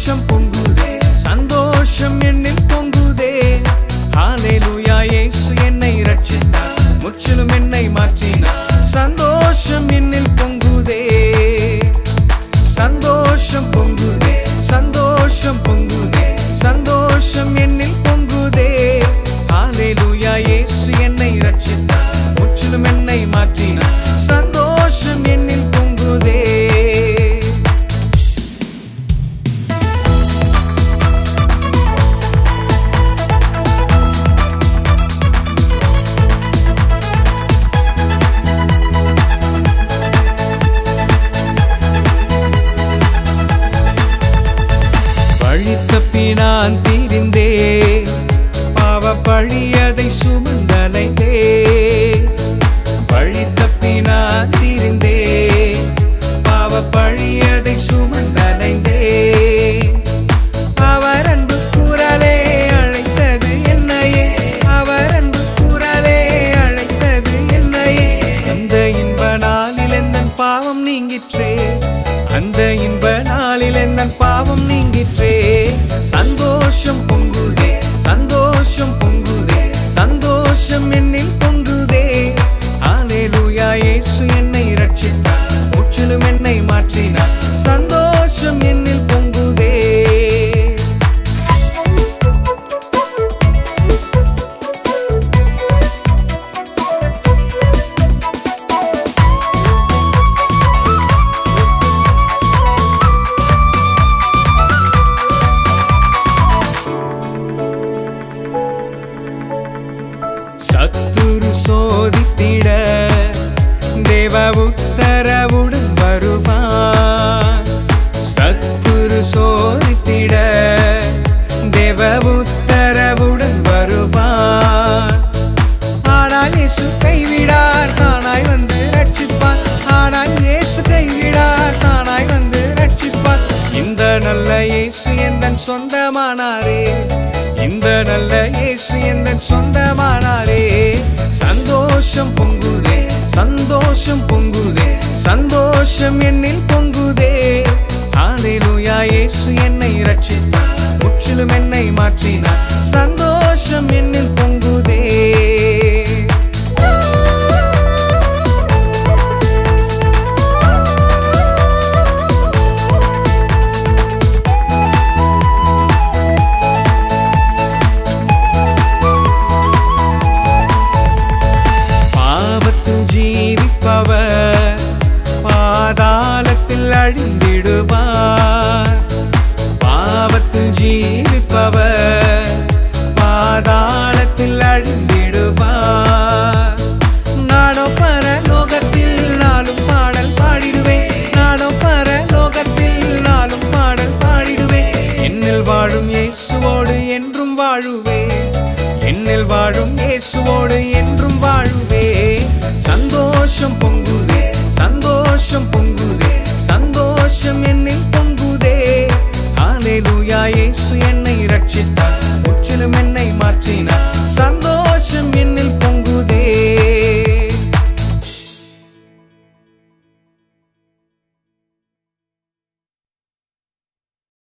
சந்தோஷம் பொங்குதே சந்தோஷம் என்னில் பொங்குதே ஹalleluya இயேசு என்னை ரட்சித்தார் முற்றிலும் என்னை மாற்றினார் சந்தோஷம் என்னில் பொங்குதே சந்தோஷம் பொங்குதே சந்தோஷம் பொங்குதே சந்தோஷம் என்னில் பொங்குதே ஹalleluya இயேசு என்னை ரட்சித்தார் முற்றிலும் என்னை மாற்றினார் சந்தோஷம் என்னில் பொங்குதே வழி தப்பி நான் திரிந்தே பாவ பழியதை சுமந்தலைந்தே வழி தப்பி நான் திரிந்தே பாவ பழியதை சுமந்தலைந்தே அவர் அன்பு குரலே அழைத்தது என்னையே அவர் அன்பு குரலே அழைத்தது என்னையே அந்த இன்ப நாளில் எந்த பாவம் நீங்கிற்றே அந்த இன்ப நாளில் எந்த பாவம் நீங்கிற்றே சந்தோஷம் பொங்குதே சந்தோஷம் பொங்குதே சந்தோஷம் என்னில் பொங்குதே ஹalleluya இயேசு என்னை ரட்சித்தார் முற்றிலும் என்னை மாற்றினார் சந்தோஷம் என்னில் பொங்குதே சத்துரு சோதித்திட தேவ உத்தரவுடன் வருவான் சத்துரு சோதித்திட தேவ உத்தரவுடன் வருவான் ஆனால் இயேசு கைவிடார் தானாய் வந்து ரட்சிப்பார் ஆனால் இயேசு கைவிடார் தானாய் வந்து ரட்சிப்பார் இந்த நல்ல இயேசு எந்தன் சொந்தமானாரே இந்த நல்ல இயேசு எந்தன் சொந்தமானாரே சந்தோஷம் பொங்குதே சந்தோஷம் பொங்குதே சந்தோஷம் என்னில் பொங்குதே ஹalleluya இயேசு என்னை ரட்சித்தார் முற்றிலும் என்னை மாற்றினார் சந்தோஷம் என்னில் பொங்குதே பாவத்தில் ஜீவிப்பவர் பாதாளத்தில் அழிந்திடுவார் பாவத்தில் ஜீவிப்பவர் பாதாளத்தில் அழிந்திடுவார் நானோ பரலோகத்தில் நாளும் பாடல் பாடிடுவேன் நானோ பரலோகத்தில் நாளும் பாடல் பாடிடுவேன் என்னில் வாழும் இயேசுவோடு என்றும் வாழுவேன் என்னில் வாழும் இயேசுவோடு என்றும் வாழுவே சந்தோஷம் பொங்குதே சந்தோஷம் பொங்குதே சந்தோஷம் என்னில் பொங்குதே ஹalleluya இயேசு என்னை ரட்சித்தார் முற்றிலும் என்னை மாற்றினார்